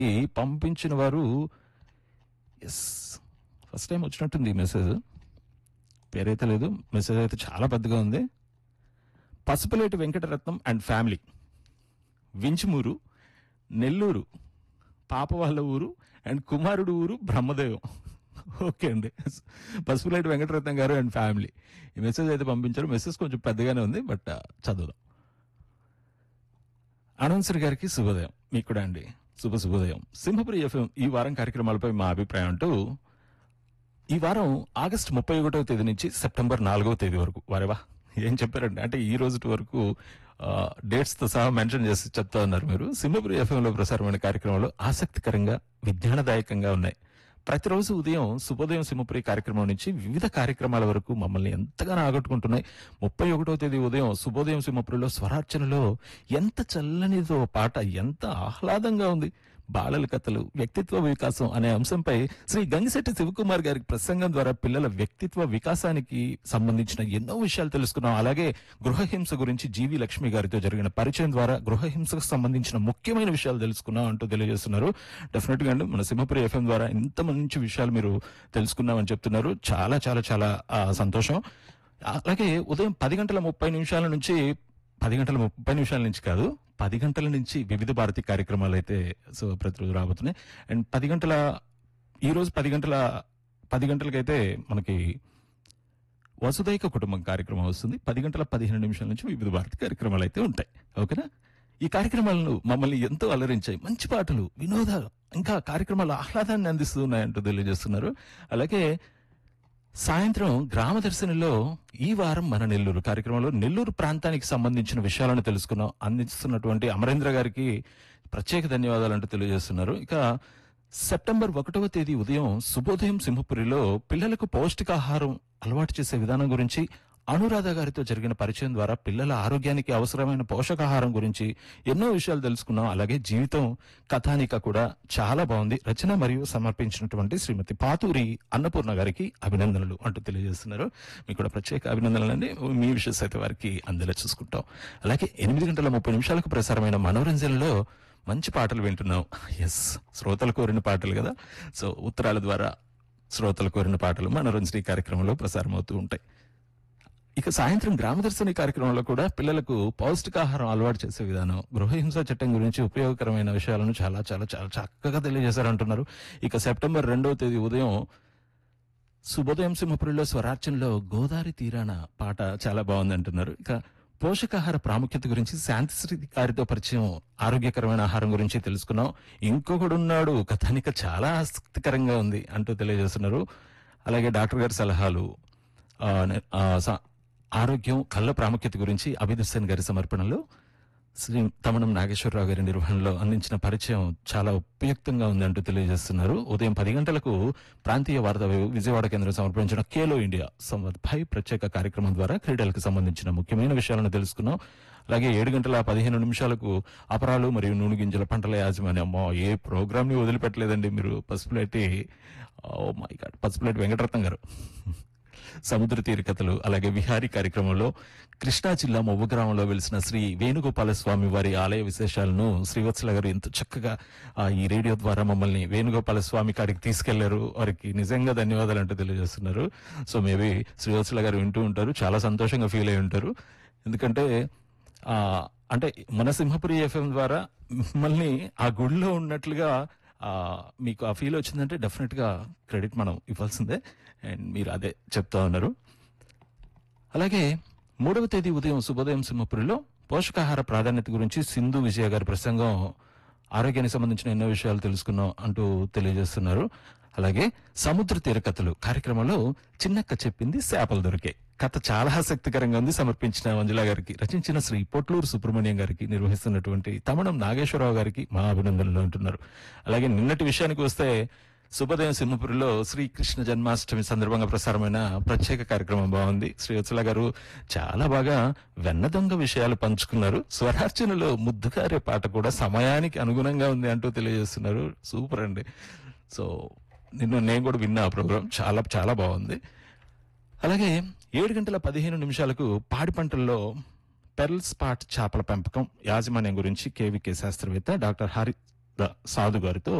ఈ పంపించిన వారు ఎస్ ఫస్ట్ టైం వచ్చినట్టుంది ఈ మెసేజ్ పేరైతే లేదు మెసేజ్ అయితే చాలా పెద్దగా ఉంది పసుపులేటి వెంకటరత్నం అండ్ ఫ్యామిలీ వించుమూరు నెల్లూరు పాప వాళ్ళ ఊరు అండ్ కుమారుడు ఊరు బ్రహ్మదేవం ఓకే అండి పసుపులేటి వెంకటరత్నం గారు అండ్ ఫ్యామిలీ ఈ మెసేజ్ అయితే పంపించారు మెసేజ్ కొంచెం పెద్దగానే ఉంది బట్ చదువుదాం అనౌన్సర్ గారికి శుభోదయం మీకు కూడా అండి శుభ శుభోదయం సింహపురి ఎఫ్ఎం ఈ వారం కార్యక్రమాలపై మా అభిప్రాయం అంటూ ఈ వారం ఆగస్టు ముప్పై ఒకటవ తేదీ నుంచి సెప్టెంబర్ నాలుగవ తేదీ వరకు వారేవా ఏం చెప్పారండి అంటే ఈ రోజు వరకు డేట్స్ తో సహా మెన్షన్ చేసి చెప్తా ఉన్నారు మీరు సింహపురి ఎఫ్ఎం లో ప్రసారమైన కార్యక్రమాలు ఆసక్తికరంగా విజ్ఞానదాయకంగా ఉన్నాయి ప్రతిరోజు ఉదయం శుభోదయం సింహపురి కార్యక్రమం నుంచి వివిధ కార్యక్రమాల వరకు మమ్మల్ని ఎంతగానో ఆకట్టుకుంటున్నాయి ముప్పై ఒకటో తేదీ ఉదయం శుభోదయం సింహపురిలో స్వరార్చనలో ఎంత చల్లనిదో పాట ఎంత ఆహ్లాదంగా ఉంది బాలల కథలు వ్యక్తిత్వ వికాసం అనే అంశంపై శ్రీ గంగిశెట్టి శివకుమార్ గారి ప్రసంగం ద్వారా పిల్లల వ్యక్తిత్వ వికాసానికి సంబంధించిన ఎన్నో విషయాలు తెలుసుకున్నాం అలాగే గృహహింస గురించి జీవి లక్ష్మి గారితో జరిగిన పరిచయం ద్వారా గృహహింసకు సంబంధించిన ముఖ్యమైన విషయాలు తెలుసుకున్నాం అంటూ తెలియజేస్తున్నారు డెఫినెట్ గా అండి మన సింహపురి ఎఫ్ఎం ద్వారా ఇంత మంచి విషయాలు మీరు తెలుసుకున్నామని చెప్తున్నారు చాలా చాలా చాలా ఆ, సంతోషం అలాగే ఉదయం పది గంటల ముప్పై నిమిషాల నుంచి పది గంటల ముప్పై నిమిషాల నుంచి కాదు పది గంటల నుంచి వివిధ భారతి కార్యక్రమాలు అయితే సో ప్రతిరోజు రాబోతున్నాయి అండ్ పది గంటల ఈ రోజు పది గంటల పది గంటలకైతే మనకి వసుదైక కుటుంబం కార్యక్రమం వస్తుంది పది గంటల పదిహేను నిమిషాల నుంచి వివిధ భారతి కార్యక్రమాలు అయితే ఉంటాయి ఓకేనా ఈ కార్యక్రమాలను మమ్మల్ని ఎంతో అలరించాయి మంచి పాటలు వినోద ఇంకా కార్యక్రమాలు ఆహ్లాదాన్ని అందిస్తూ ఉన్నాయంటూ తెలియజేస్తున్నారు అలాగే సాయంత్రం గ్రామ దర్శనంలో ఈ వారం మన నెల్లూరు కార్యక్రమంలో నెల్లూరు ప్రాంతానికి సంబంధించిన విషయాలను తెలుసుకున్నాం అందిస్తున్నటువంటి అమరేంద్ర గారికి ప్రత్యేక ధన్యవాదాలు అంటూ తెలియజేస్తున్నారు ఇక సెప్టెంబర్ ఒకటవ తేదీ ఉదయం శుభోదయం సింహపురిలో పిల్లలకు పౌష్టికాహారం అలవాటు చేసే విధానం గురించి అనురాధ గారితో జరిగిన పరిచయం ద్వారా పిల్లల ఆరోగ్యానికి అవసరమైన పోషకాహారం గురించి ఎన్నో విషయాలు తెలుసుకున్నాం అలాగే జీవితం కథానిక కూడా చాలా బాగుంది రచన మరియు సమర్పించినటువంటి శ్రీమతి పాతూరి అన్నపూర్ణ గారికి అభినందనలు అంటూ తెలియజేస్తున్నారు మీకు కూడా ప్రత్యేక అభినందనలు అండి మీ విషయస్ అయితే వారికి అందేలా చూసుకుంటాం అలాగే ఎనిమిది గంటల ముప్పై నిమిషాలకు ప్రసారమైన మనోరంజనలో మంచి పాటలు వింటున్నాం ఎస్ శ్రోతలు కోరిన పాటలు కదా సో ఉత్తరాల ద్వారా శ్రోతలు కోరిన పాటలు మనోరంజని కార్యక్రమంలో ప్రసారం అవుతూ ఉంటాయి ఇక సాయంత్రం గ్రామదర్శిని కార్యక్రమంలో కూడా పిల్లలకు పౌష్టికాహారం అలవాటు చేసే విధానం గృహహింస చట్టం గురించి ఉపయోగకరమైన విషయాలను చాలా చాలా చాలా చక్కగా తెలియజేశారంటున్నారు ఇక సెప్టెంబర్ రెండవ తేదీ ఉదయం శుభోదయం సింహపురిలో స్వరార్చనలో గోదావరి తీరాన పాట చాలా బాగుంది అంటున్నారు ఇక పోషకాహార ప్రాముఖ్యత గురించి శాంతిశ్రీ గారితో పరిచయం ఆరోగ్యకరమైన ఆహారం గురించి తెలుసుకున్నాం ఇంకొకడు ఉన్నాడు కథానిక చాలా ఆసక్తికరంగా ఉంది అంటూ తెలియజేస్తున్నారు అలాగే డాక్టర్ గారి సలహాలు ఆ, నే- ఆ, స- ఆరోగ్యం కళ్ళ ప్రాముఖ్యత గురించి అభిద్ హుస్సేన్ గారి సమర్పణలో శ్రీ తమణం నాగేశ్వరరావు గారి నిర్వహణలో అందించిన పరిచయం చాలా ఉపయుక్తంగా ఉంది అంటూ తెలియజేస్తున్నారు ఉదయం పది గంటలకు ప్రాంతీయ వార్తా వి- విజయవాడ కేంద్రం సమర్పించిన ఖేలో ఇండియా సంవత్ భై ప్రత్యేక కార్యక్రమం ద్వారా క్రీడలకు సంబంధించిన ముఖ్యమైన విషయాలను తెలుసుకున్నాం అలాగే ఏడు గంటల పదిహేను నిమిషాలకు అపరాలు మరియు నూనె గింజల పంటల యాజమాన్యం అమ్మో ఏ ప్రోగ్రామ్ ని వదిలిపెట్టలేదండి మీరు Pasupuleti oh my God Pasupuleti Venkataratnam garu సముద్ర తీర కథలు అలాగే విహారీ కార్యక్రమంలో కృష్ణా జిల్లా మొవ్వ గ్రామంలో వెలిసిన శ్రీ వేణుగోపాల స్వామి వారి ఆలయ విశేషాలను శ్రీవత్సల గారు ఎంత చక్కగా ఆ, ఈ రేడియో ద్వారా మమ్మల్ని వేణుగోపాల స్వామి కాడికి తీసుకెళ్లారు వారికి నిజంగా ధన్యవాదాలు అంటూ తెలియజేస్తున్నారు సో మేబీ శ్రీవత్సల గారు వింటూ ఉంటారు చాలా సంతోషంగా ఫీల్ అయి ఉంటారు ఎందుకంటే ఆ అంటే మన సింహపురి ఎఫ్ఎం ద్వారా మిమ్మల్ని ఆ గుడిలో ఉన్నట్లుగా ఆ, మీకు ఆ ఫీల్ వచ్చిందంటే డెఫినెట్ గా క్రెడిట్ మనం ఇవ్వాల్సిందే అండ్ మీరు అదే చెప్తా ఉన్నారు అలాగే మూడవ తేదీ ఉదయం శుభోదయం సింహపురిలో పోషకాహార ప్రాధాన్యత గురించి సింధు విజయ గారి ప్రసంగం ఆరోగ్యానికి సంబంధించిన ఎన్నో విషయాలు తెలుసుకున్నాం అంటూ తెలియజేస్తున్నారు అలాగే సముద్ర తీర కథలు కార్యక్రమంలో చిన్నక్క చెప్పింది చేపలు దొరికే కథ చాలా ఆసక్తికరంగా ఉంది సమర్పించిన మంజుల గారికి రచించిన శ్రీ పొట్లూరు సుబ్రహ్మణ్యం గారికి నిర్వహిస్తున్నటువంటి తమణం నాగేశ్వరరావు గారికి మా అభినందనలు అంటున్నారు అలాగే నిన్నటి విషయానికి వస్తే శుభోదయం సింహపురిలో శ్రీకృష్ణ జన్మాష్టమి సందర్భంగా ప్రసారమైన ప్రత్యేక కార్యక్రమం బాగుంది శ్రీ వత్సల గారు చాలా బాగా వెన్న దొంగ విషయాలు పంచుకున్నారు స్వరార్చనలో ముద్దుగారే పాట కూడా సమయానికి అనుగుణంగా ఉంది అంటూ తెలియజేస్తున్నారు సూపర్ అండి సో నిన్న నేను కూడా విన్నా ఆ ప్రోగ్రామ్ చాలా చాలా బాగుంది అలాగే ఏడు గంటల పదిహేను నిమిషాలకు పాడి పంటల్లో పెర్ల్ స్పాట్ చేపల పెంపకం యాజమాన్యం గురించి కేవీకే శాస్త్రవేత్త డాక్టర్ హరి ద సాధు గారితో